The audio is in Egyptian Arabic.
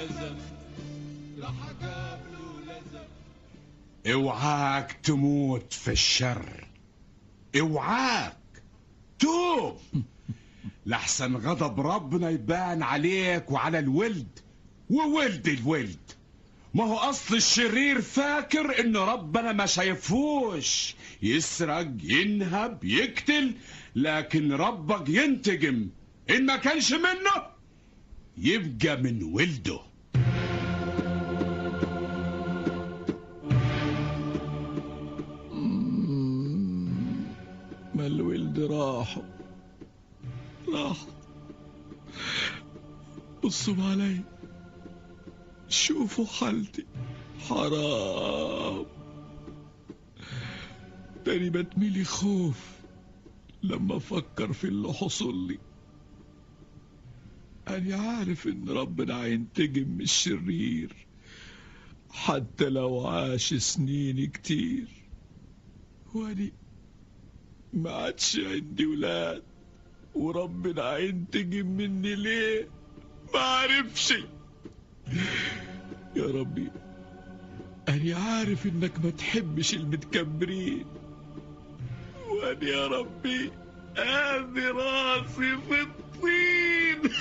لزم راح اقابله لزم اوعاك تموت في الشر اوعاك توب لحسن غضب ربنا يبان عليك وعلى الولد وولد الولد ما هو اصل الشرير فاكر ان ربنا ما شايفوش يسرق ينهب يقتل لكن ربك ينتقم ان ما كانش منه يبقى من ولده ما الولد راحوا راحوا بصوا علي شوفوا حالتي حرام تاني بتميلي خوف لما افكر في اللي حصل لي انا عارف ان ربنا هينتقم من الشرير حتى لو عاش سنين كتير واني ما عادش عندي ولاد وربنا هينتقم مني ليه ما عارفش يا ربي أنا عارف إنك ما تحبش المتكبرين وأنا يا ربي أدي راسي في الطين